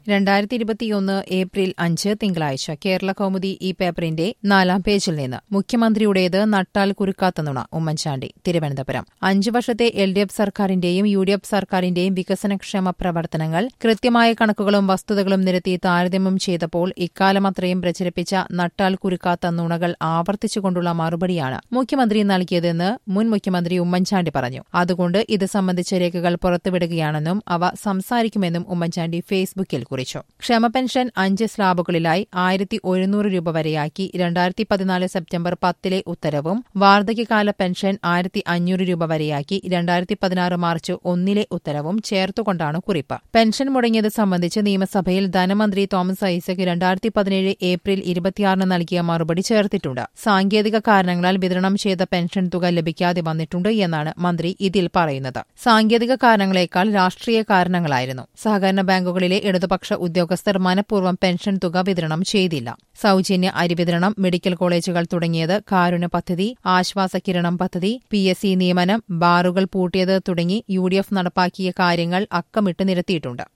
രണ്ടായിരത്തി ഇരുപത്തിയൊന്ന് ഏപ്രിൽ അഞ്ച് തിങ്കളാഴ്ച കേരള കൗമുദി ഈ പേപ്പറിന്റെ നാലാം പേജിൽ നിന്ന് മുഖ്യമന്ത്രിയുടേത് നട്ടാൽ കുരുക്കാത്ത നുണ ഉമ്മൻചാണ്ടി തിരുവനന്തപുരം അഞ്ചു വർഷത്തെ എൽ ഡി എഫ് സർക്കാരിന്റെയും യു ഡി എഫ് സർക്കാരിന്റെയും വികസനക്ഷേമ പ്രവർത്തനങ്ങൾ കൃത്യമായ കണക്കുകളും വസ്തുതകളും നിരത്തി താരതമ്യം ചെയ്തപ്പോൾ ഇക്കാലം അത്രയും പ്രചരിപ്പിച്ച നട്ടാൽ കുരുക്കാത്ത നുണകൾ ആവർത്തിച്ചുകൊണ്ടുള്ള മറുപടിയാണ് മുഖ്യമന്ത്രി നൽകിയതെന്ന് മുൻ മുഖ്യമന്ത്രി ഉമ്മൻചാണ്ടി പറഞ്ഞു അതുകൊണ്ട് ഇത് സംബന്ധിച്ച രേഖകൾ പുറത്തുവിടുകയാണെന്നും അവ സംസാരിക്കുമെന്നും ഉമ്മൻചാണ്ടി ഫേസ്ബുക്കിൽ കുറിച്ചു ക്ഷമ പെൻഷൻ അഞ്ച് സ്ലാബുകളിലായി ആയിരത്തി ഒരുന്നൂറ് രൂപ വരെയാക്കി രണ്ടായിരത്തി പതിനാല് സെപ്റ്റംബർ പത്തിലെ ഉത്തരവും വാർദ്ധക്യകാല പെൻഷൻ ആയിരത്തി അഞ്ഞൂറ് രൂപ വരെയാക്കി രണ്ടായിരത്തി പതിനാറ് മാർച്ച് ഒന്നിലെ ഉത്തരവും ചേർത്തുകൊണ്ടാണ് കുറിപ്പ് പെൻഷൻ മുടങ്ങിയത് സംബന്ധിച്ച് നിയമസഭയിൽ ധനമന്ത്രി തോമസ് ഐസക് രണ്ടായിരത്തി പതിനേഴ് ഏപ്രിൽ ഇരുപത്തിയാറിന് നൽകിയ മറുപടി ചേർത്തിട്ടുണ്ട് സാങ്കേതിക കാരണങ്ങളാൽ വിതരണം ചെയ്ത പെൻഷൻ തുക ലഭിക്കാതെ വന്നിട്ടുണ്ട് എന്നാണ് മന്ത്രി ഇതിൽ പറയുന്നത് സാങ്കേതിക കാരണങ്ങളെക്കാൾ രാഷ്ട്രീയ കാരണങ്ങളായിരുന്നു സഹകരണ ബാങ്കുകളിലെ ഇടതുപക്ഷ ഉദ്യോഗസ്ഥർ മനഃപൂർവ്വം പെൻഷൻ തുക വിതരണം ചെയ്തില്ല സൌജന്യ അരി വിതരണം മെഡിക്കൽ കോളേജുകൾ തുടങ്ങിയത് കാരുണ്യ പദ്ധതി ആശ്വാസ കിരണം പദ്ധതി പി എസ് സി നിയമനം ബാറുകൾ പൂട്ടിയത് തുടങ്ങി യു ഡി എഫ് നടപ്പാക്കിയ കാര്യങ്ങൾ അക്കമിട്ട് നിരത്തിയിട്ടുണ്ട്